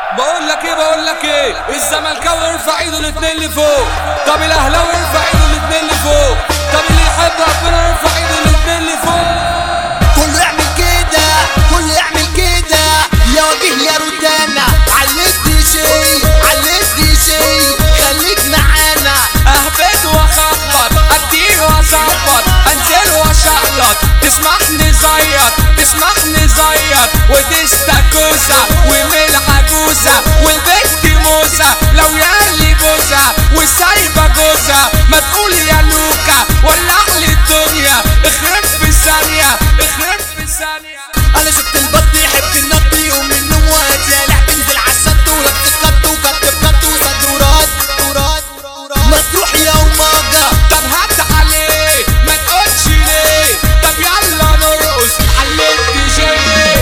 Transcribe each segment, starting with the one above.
بقول لك ايه بقول لك ايه الزملكاوي يرفع ايده الاتنين لفوق طب الاهلاوي يرفع ايده الاتنين لفوق طب اللي يحب ربنا يرفع ايده الاتنين لفوق كله يعمل كده كله يعمل كده يا وجه يا روتانا علمت شي علمت شي خليك معانا اهبط واخبط اديه واظبط انزل واشقلط تسمحني زيط تسمحني زيط وديستاكوزا وميل عجوزة والبنت موزة لو يالي جوزة وسايبة جوزة ما تقول يا لوكا ولع لي الدنيا اخرب في ثانية اخرب في ثانية انا شفت البط يحب النط يقوم من النوم وهتلاقي تنزل على الشط ولابس كت وكت بكت وصدورات ورات ما تروح يا وماجا طب هات عليه ما تقولش ليه طب يلا نرقص على الدي جي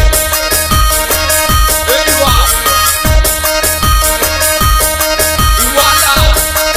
ايوه ولا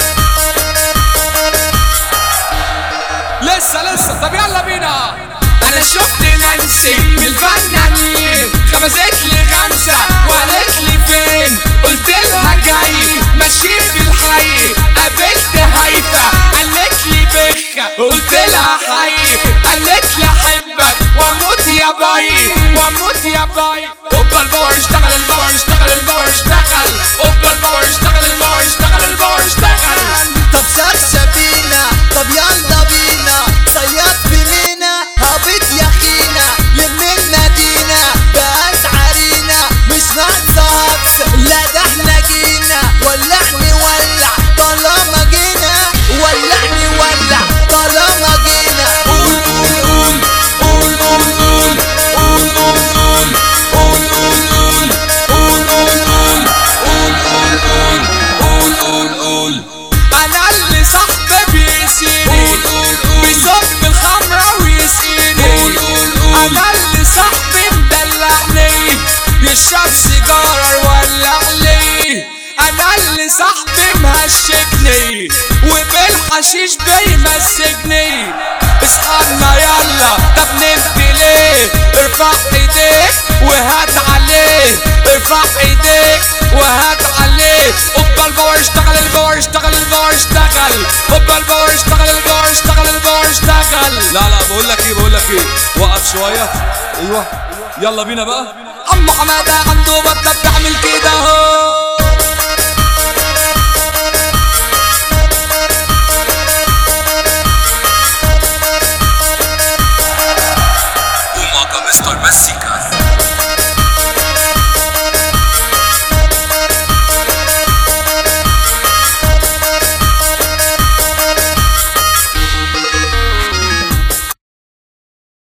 لسه لسه طب يلا بينا انا شفت نانسي من الفنانين خمست لي خمسة وقالت لي فين قلت لها جاي ماشي في الحي قابلت هيفا قالت لي بخة قلت لها حي قالت لي احبك واموت يا باي واموت يا باي اوبا الباور اشتغل الباور اشتغل الباور اشتغل اوبا الباور اشتغل الباور اشتغل الباور اشتغل طب شخشة بينا طب يلا بينا صياد بمينا هابط يا خينا لم المدينة بقت عرينا مش ناقصة هبس لا ده احنا جينا ولعني ولع طالما جينا ولعني ولع طالما جينا قول قول قول قول قول قول قول قول قول قول قول قول قول قول قول قول انا اللي صاحبي بيسيني بيصب الخمرة ويسقيني انا اللي صاحبي مدلعني يشرب سيجارة يولع لي انا اللي صاحبي مهشكني وبالحشيش بيمسكني اصحابنا يلا طب نمت ليه ارفع ايديك وهات عليه ارفع ايديك وهات عليه اوبا الباور اشتغل الباور اشتغل الباور اشتغل اوبا الباور اشتغل الباور اشتغل الباور اشتغل لا لا بقول لك ايه بقول لك ايه وقف شويه ايوه يلا بينا بقى عم حماده عنده بطه بتعمل